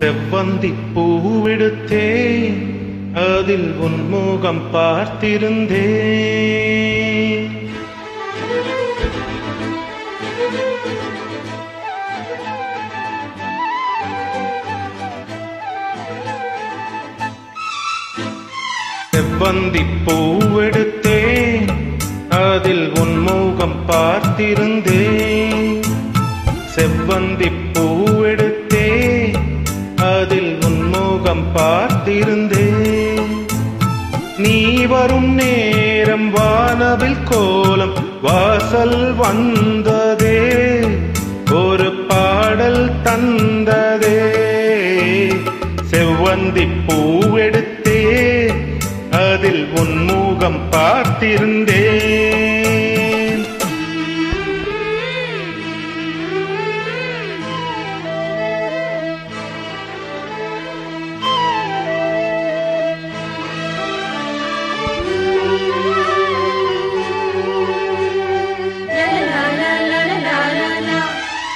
செவ்வந்தி பூவெடுத்தேன் அதில் உன் முகம் பார்த்திருந்தேன் செவ்வந்தி பூவெடுத்தேன் அதில் உன் முகம் பார்த்திருந்தேன் செவ்வந்தி பூவெடுத்தேன் அதில் உன் முகம் பார்த்திருந்தேன் நீ வரும் நேரம் வானவில் கோலம் வாசல் வந்ததே ஒரு பாடல் தந்ததே செவ்வந்தி பூவெடுத்தே அதில் உன் முகம் பார்த்திருந்தேன் La la la la la la la la.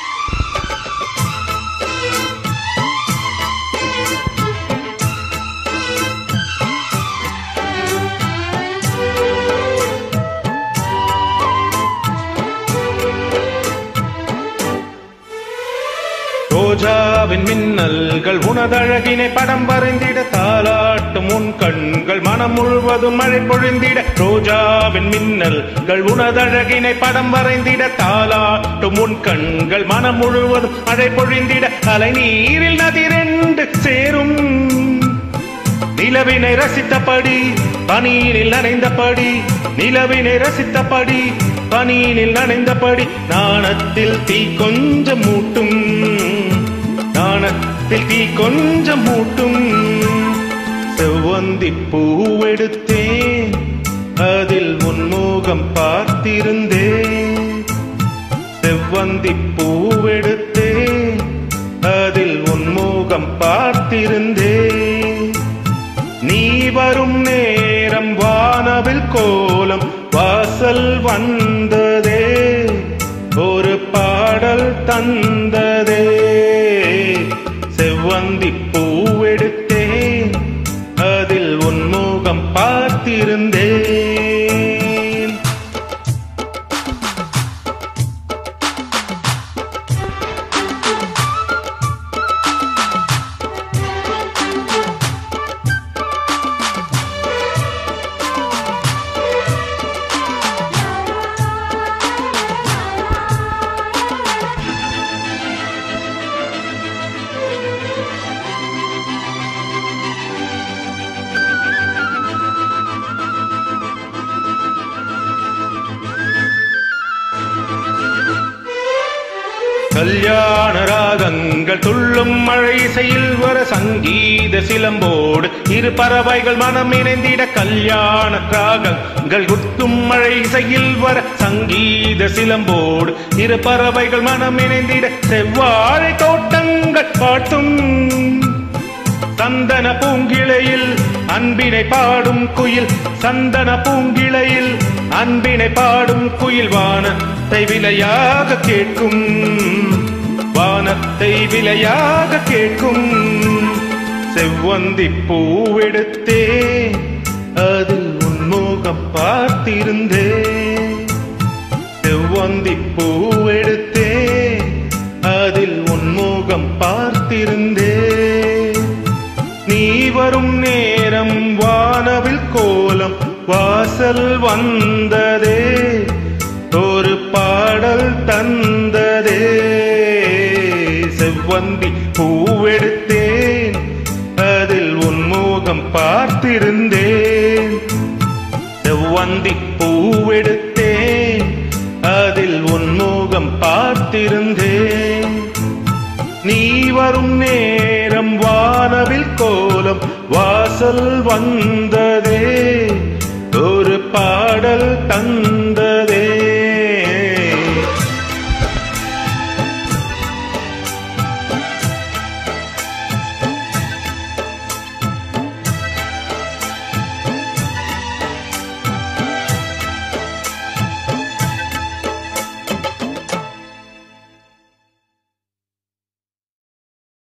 ரோஜாவின் மின்னல்கள் உனதழகினை படம் வரைந்திட தாலாட்டும் உன் கண்கள் மனம் முழுவதும் மழை பொழிந்திட ரோஜாவின் மின்னல்கள் உனதழகினை படம் வரைந்திட தாலாட்டும் உன் கண்கள் மனம் முழுவதும் மழை பொழிந்திட அலை நீரில் நதிரெண்டு சேரும் நிலவினை ரசித்தபடி பனியினில் நனைந்தபடி நிலவினை ரசித்தபடி பனியினில் நனைந்தபடி நாணத்தில் தீ கொஞ்சம் மூட்டும் நாணத்தில் தீ கொஞ்சம் மூட்டும் செவ்வந்தி பூவெடுத்தேன் அதில் உன்முகம் பார்த்திருந்தேன் செவ்வந்தி பூவெடுத்தேன் அதில் உன்முகம் பார்த்திருந்தேன் நீ வரும் நேரம் வானவில் கோலம் வாசல் வந்ததே ஒரு பாடல் தந்ததே செவ்வந்தி பூவெடுத்தேன் அதில் உன்முகம் பார்த்திருந்தேன் கல்யாண ராகங்கள் துள்ளும் மழை இசையில் வர சங்கீத சிலம்போடு இரு பறவைகள் மனம் இணைந்திட கல்யாண ராகங்கள் குத்தும் மழை இசையில் வர சங்கீத சிலம்போடு இரு பறவைகள் மனம் இணைந்திட செவ்வாழை தோட்டங்கள் பாட்டும் சந்தன பூங்கிளையில் அன்பினை பாடும் குயில் சந்தன பூங்கிளையில் அன்பினை பாடும் குயில் வானத்தை விலையாக கேட்கும் வானத்தை விலையாக கேட்கும் செவ்வந்தி பூவெடுத்தே அதில் உன்முகம் பார்த்திருந்தேன் செவ்வந்தி பூவெடுத்தே அதில் உன்முகம் பார்த்திருந்தே நீ வரும் நேரம் வானவில் கோலம் வாசல் வந்ததே ஒரு பாடல் தந்ததே செவ்வந்தி பூவெடுத்தேன் அதில் உன்முகம் பார்த்திருந்தேன் செவ்வந்தி பூவெடுத்தேன் அதில் உன்முகம் பார்த்திருந்தேன் நீ வரும் நேரம் வானவில் கோலம் வாசல் வந்ததே ஒரு பாடல் தந்த